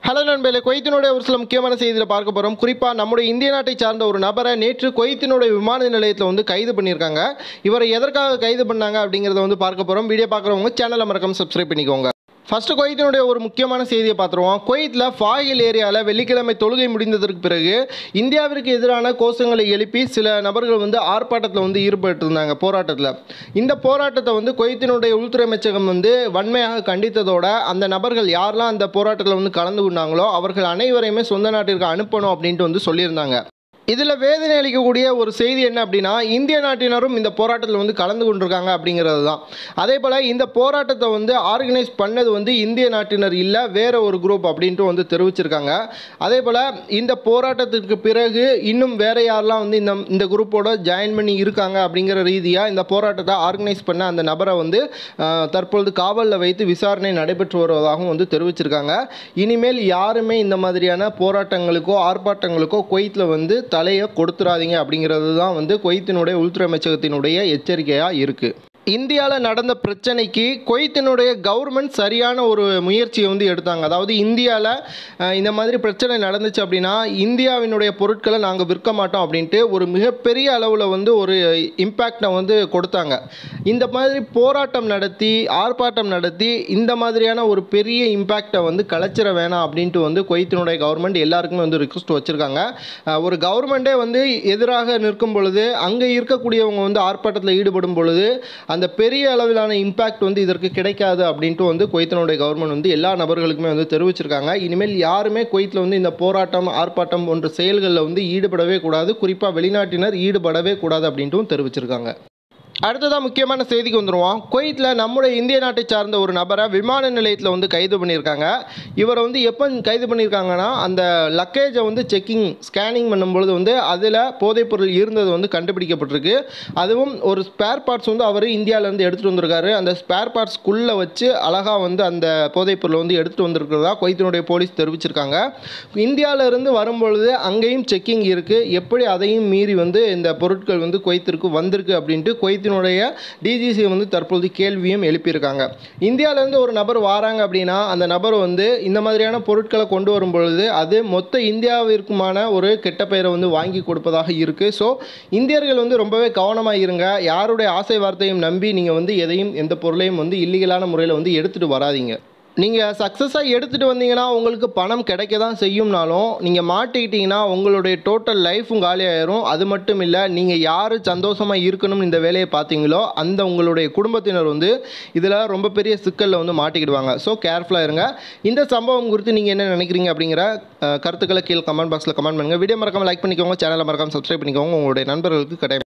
hello நண்பர்களே குவைத்தினுடைய ஒரு சில முக்கியமான செய்தியில் பார்க்க போகிறோம் குறிப்பாக நம்முடைய இந்திய நாட்டை சார்ந்த ஒரு நபரை நேற்று குவைத்தினுடைய விமான நிலையத்தில் வந்து கைது பண்ணியிருக்காங்க இவரை எதற்காக கைது பண்ணாங்க அப்படிங்கிறத வந்து பார்க்க போகிறோம் வீடியோ பார்க்குறவங்க சேனலை மறக்காம சப்ஸ்கிரைப் பண்ணிக்கோங்க ஃபர்ஸ்ட் குவைத்தினுடைய ஒரு முக்கியமான செய்தியை பார்த்துருவோம் குவைத்தில் ஃபாயில் ஏரியாவில் வெள்ளிக்கிழமை தொழுகை முடிந்ததற்கு பிறகு இந்தியாவிற்கு எதிரான கோஷங்களை எழுப்பி சில நபர்கள் வந்து ஆர்ப்பாட்டத்தில் வந்து ஈடுபட்டு இருந்தாங்க போராட்டத்தில் இந்த போராட்டத்தை வந்து குவைத்தினுடைய உள்துறை அமைச்சகம் வந்து வன்மையாக கண்டித்ததோட அந்த நபர்கள் யாரெல்லாம் அந்த போராட்டத்தில் வந்து கலந்து கொண்டாங்களோ அவர்கள் அனைவரையுமே சொந்த நாட்டிற்கு அனுப்பணும் அப்படின்ட்டு வந்து சொல்லியிருந்தாங்க இதில் வேதனை அளிக்கக்கூடிய ஒரு செய்தி என்ன அப்படின்னா இந்திய நாட்டினரும் இந்த போராட்டத்தில் வந்து கலந்து கொண்டிருக்காங்க அப்படிங்கிறது தான் அதே போல் இந்த போராட்டத்தை வந்து ஆர்கனைஸ் பண்ணது வந்து இந்திய நாட்டினர் இல்லை வேற ஒரு குரூப் அப்படின்ட்டு வந்து தெரிவிச்சிருக்காங்க அதே போல் இந்த போராட்டத்திற்கு பிறகு இன்னும் வேற யாரெல்லாம் வந்து இந்த இந்த குரூப்போட ஜாயின் பண்ணி இருக்காங்க அப்படிங்கிற ரீதியாக இந்த போராட்டத்தை ஆர்கனைஸ் பண்ண அந்த நபரை வந்து ஆஹ், தற்பொழுது காவலில் வைத்து விசாரணை நடைபெற்று வருவதாகவும் வந்து தெரிவிச்சிருக்காங்க இனிமேல் யாருமே இந்த மாதிரியான போராட்டங்களுக்கோ ஆர்ப்பாட்டங்களுக்கோ குவைத்தில் வந்து தலையை கொடுத்துறாதீங்க அப்படிங்கிறது தான் வந்து குவைத்தினுடைய உள்துறை அமைச்சகத்தினுடைய எச்சரிக்கையாக இருக்குது இந்தியாவில் நடந்த பிரச்சனைக்கு குவைத்தினுடைய கவர்மெண்ட் சரியான ஒரு முயற்சியை வந்து எடுத்தாங்க அதாவது இந்தியாவில் இந்த மாதிரி பிரச்சனை நடந்துச்சு அப்படின்னா இந்தியாவினுடைய பொருட்களை நாங்கள் விற்க மாட்டோம் அப்படின்ட்டு ஒரு மிகப்பெரிய அளவில் வந்து ஒரு இம்பேக்டை வந்து கொடுத்தாங்க இந்த மாதிரி போராட்டம் நடத்தி ஆர்ப்பாட்டம் நடத்தி இந்த மாதிரியான ஒரு பெரிய இம்பேக்டை வந்து கலைச்சிட வேணாம் அப்படின்ட்டு வந்து குவைத்தினுடைய கவர்மெண்ட் எல்லாருக்குமே வந்து ரிக்வஸ்ட் வச்சுருக்காங்க ஒரு கவர்மெண்ட்டே வந்து எதிராக நிற்கும் பொழுது அங்கே இருக்கக்கூடியவங்க வந்து ஆர்ப்பாட்டத்தில் ஈடுபடும் பொழுது அந்த பெரிய அளவிலான இம்பேக்ட் வந்து இதற்கு கிடைக்காது அப்படின்ட்டு வந்து குவைத்தினுடைய கவர்மெண்ட் வந்து எல்லா நபர்களுக்குமே வந்து தெரிவிச்சிருக்காங்க இனிமேல் யாருமே குவைத்தில் வந்து இந்த போராட்டம் ஆர்ப்பாட்டம் போன்ற செயல்களில் வந்து ஈடுபடவே கூடாது குறிப்பாக வெளிநாட்டினர் ஈடுபடவே கூடாது அப்படின்ட்டும் தெரிவிச்சிருக்காங்க அடுத்ததாக முக்கியமான செய்திக்கு வந்துடுவோம் குவைத்தில் நம்முடைய இந்திய நாட்டை சார்ந்த ஒரு நபரை விமான நிலையத்தில் வந்து கைது பண்ணியிருக்காங்க இவரை வந்து எப்போ கைது பண்ணியிருக்காங்கன்னா அந்த லக்கேஜை வந்து செக்கிங் ஸ்கேனிங் பண்ணும்பொழுது வந்து அதில் போதைப்பொருள் இருந்தது வந்து கண்டுபிடிக்கப்பட்டிருக்கு அதுவும் ஒரு ஸ்பேர் பார்ட்ஸ் வந்து அவர் இந்தியாவிலேருந்து எடுத்துகிட்டு வந்திருக்காரு அந்த ஸ்பேர் பார்ட்ஸ்க்குள்ளே வச்சு அழகாக வந்து அந்த போதைப்பொருளை வந்து எடுத்துகிட்டு வந்திருக்கிறதா குவைத்தினுடைய போலீஸ் தெரிவிச்சிருக்காங்க இந்தியாவில இருந்து வரும்பொழுது அங்கேயும் செக்கிங் இருக்குது எப்படி அதையும் மீறி வந்து இந்த பொருட்கள் வந்து குவைத்திற்கு வந்திருக்கு அப்படின்ட்டு குவைத்தினுடைய டிஜிசி வந்து தற்பொழுது கேள்வியும் எழுப்பியிருக்காங்க இந்தியாவிலேருந்து ஒரு நபர் வராங்க அப்படின்னா அந்த நபர் வந்து இந்த மாதிரியான பொருட்களை கொண்டு வரும் பொழுது அது மொத்த இந்தியாவிற்குமான ஒரு கெட்ட பெயரை வந்து வாங்கி கொடுப்பதாக இருக்குது ஸோ இந்தியர்கள் வந்து ரொம்பவே கவனமாக இருங்க யாருடைய ஆசை வார்த்தையும் நம்பி நீங்கள் வந்து எதையும் எந்த பொருளையும் வந்து இல்லீகலான முறையில் வந்து எடுத்துகிட்டு வராதீங்க நீங்கள் சக்ஸஸாக எடுத்துகிட்டு வந்தீங்கன்னா உங்களுக்கு பணம் கிடைக்க தான் செய்யும்னாலும் நீங்கள் மாட்டிக்கிட்டீங்கன்னா உங்களுடைய டோட்டல் லைஃபும் காலியாயிரும் அது மட்டும் இல்லை நீங்கள் யார் சந்தோஷமாக இருக்கணும்னு இந்த வேலையை பார்த்தீங்களோ அந்த உங்களுடைய குடும்பத்தினர் வந்து இதில் ரொம்ப பெரிய சிக்கலில் வந்து மாட்டிக்கிடுவாங்க ஸோ கேர்ஃபுல்லாக இருங்க இந்த சம்பவம் குறித்து நீங்கள் என்ன நினைக்கிறீங்க அப்படிங்கிற அஹ், கருத்துக்களை கீழே கமெண்ட் பாக்ஸில் கமெண்ட் பண்ணுங்கள் வீடியோ மறக்காமல் லைக் பண்ணிக்கோங்க சேனலை மறக்காமல் சப்ஸ்கிரைப் பண்ணிக்கோங்க உங்களுடைய நண்பர்களுக்கு கடை